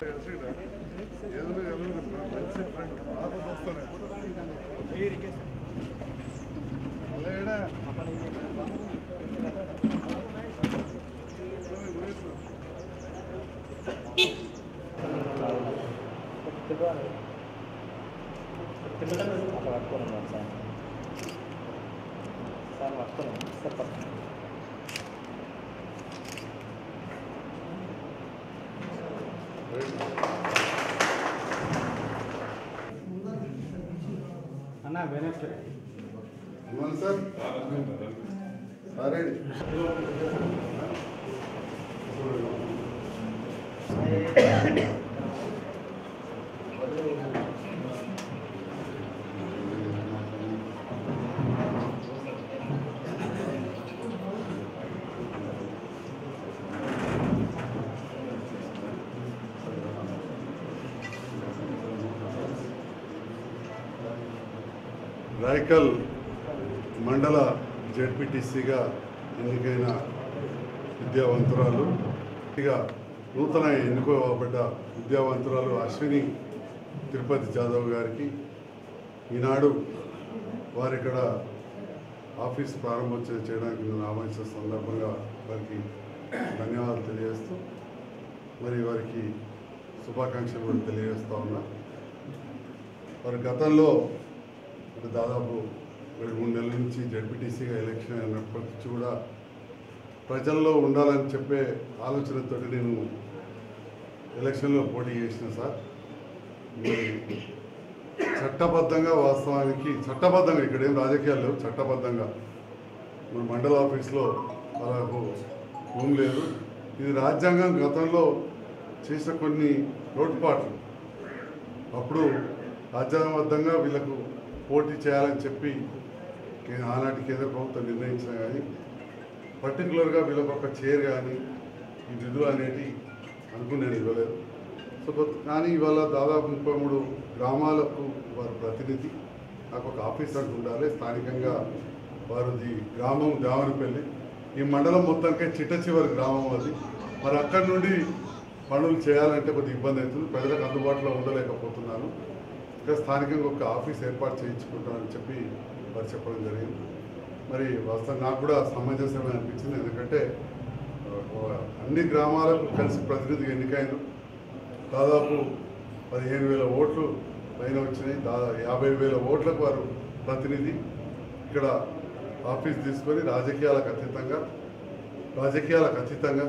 అన్న వెనక్కి ఇవ్వండి సార్ సరే రాయకల్ మండల జెడ్పీటీసీగా ఎన్నికైన విద్యావంతురాలు ఇక నూతన ఎన్నుకోబడ్డ విద్యావంతురాలు అశ్విని తిరుపతి జాదవ్ గారికి ఈనాడు వారి ఇక్కడ ఆఫీస్ ప్రారంభోత్సవం చేయడానికి నన్ను ఆహ్వానించిన సందర్భంగా వారికి ధన్యవాదాలు తెలియజేస్తూ మరి వారికి శుభాకాంక్షలు కూడా తెలియజేస్తా ఉన్నా వారి గతంలో అంటే దాదాపు రెండు మూడు నెలల నుంచి జడ్పీటీసీగా ఎలక్షన్ అయినప్పటి నుంచి కూడా ప్రజల్లో ఉండాలని చెప్పే ఆలోచనతో నేను ఎలక్షన్లో పోటీ చేసిన సార్ మరి చట్టబద్ధంగా వాస్తవానికి చట్టబద్ధంగా ఇక్కడ ఏం రాజకీయాలు లేవు చట్టబద్ధంగా మన మండల ఆఫీస్లో వాళ్ళకు రూమ్ లేదు ఇది రాజ్యాంగం గతంలో చేసిన కొన్ని లోటుపాట్లు అప్పుడు రాజ్యాంగబద్ధంగా వీళ్ళకు పోటీ చేయాలని చెప్పి కే- ఆనాటి కేంద్ర ప్రభుత్వం నిర్ణయించిన కానీ పర్టికులర్గా వీళ్ళకి ఒక చైర్ కానీ ఈ విధులు అనేటి అనుకుని నేను ఇవ్వలేదు సో కొత్త- కానీ ఇవాళ దాదాపు ముప్పై మూడు గ్రామాలకు వారు ప్రతినిధి నాకు ఒక ఆఫీస్ అంటూ ఉండాలి స్థానికంగా వారిది గ్రామం దేవనపల్లి ఈ మండలం మొత్తానికే చిట్ట చివరి గ్రామం అది మరి అక్కడి నుండి పనులు చేయాలంటే కొద్దిగా ఇబ్బంది అవుతుంది ప్రజలకు అందుబాటులో ఉండలేకపోతున్నాను ఇంకా స్థానికంగా ఒక ఆఫీస్ ఏర్పాటు చేయించుకుంటామని చెప్పి వారు చెప్పడం జరిగింది మరి వాస్తవం నాకు కూడా సమంజసమే అనిపించింది ఎందుకంటే ఆ, అన్ని గ్రామాలకు కలిసి ప్రతినిధిగా ఎన్నికైన దాదాపు పదిహేను వేల ఓట్లు పైన వచ్చినాయి దాదాపు యాభై వేల ఓట్లకు వారు ప్రతినిధి ఇక్కడ ఆఫీస్ తీసుకొని రాజకీయాలకు అతీతంగా రాజకీయాలకు అతీతంగా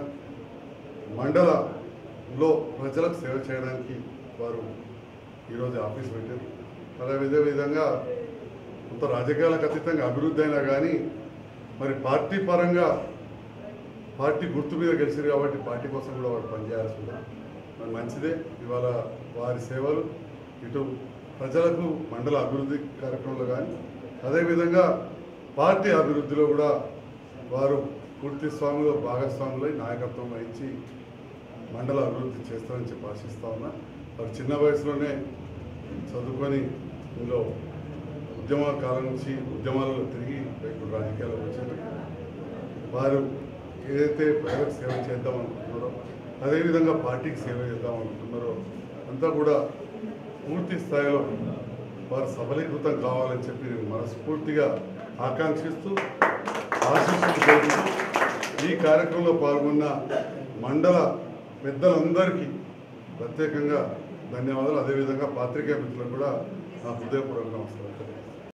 మండలంలో ప్రజలకు సేవ చేయడానికి వారు ఈరోజు ఆఫీస్ పెట్టారు అదే విధ విధంగా కొంత రాజకీయాలకు అతీతంగా అభివృద్ధి అయినా కానీ మరి పార్టీ పరంగా పార్టీ గుర్తు మీద గెలిచారు కాబట్టి పార్టీ కోసం కూడా వారు పనిచేయాల్సి ఉంది మరి మంచిదే ఇవాళ వారి సేవలు ఇటు ప్రజలకు మండల అభివృద్ధి కార్యక్రమంలో కానీ అదేవిధంగా పార్టీ అభివృద్ధిలో కూడా వారు పూర్తి స్వామిలో భాగస్వాములై నాయకత్వం వహించి మండల అభివృద్ధి చేస్తారని చెప్పి ఆశిస్తా ఉన్నా వారు చిన్న వయసులోనే చదువుకొని ఇందులో ఉద్యమ కాలం నుంచి ఉద్యమాలలో తిరిగి ఇప్పుడు రాజకీయాలకు వచ్చారు వారు ఏదైతే ప్రజలకు సేవ చేద్దాం అనుకుంటున్నారో అదేవిధంగా పార్టీకి సేవ చేద్దాం అనుకుంటున్నారో అంతా కూడా పూర్తి స్థాయిలో వారు సఫలీకృతం కావాలని చెప్పి నేను మనస్ఫూర్తిగా ఆకాంక్షిస్తూ ఆశిస్తూ కోరుతూ ఈ కార్యక్రమంలో పాల్గొన్న మండల పెద్దలందరికీ ప్రత్యేకంగా ధన్యవాదాలు అదేవిధంగా పాత్రికేయ మిత్రులకు కూడా నా హృదయపూర్వక నమస్కారం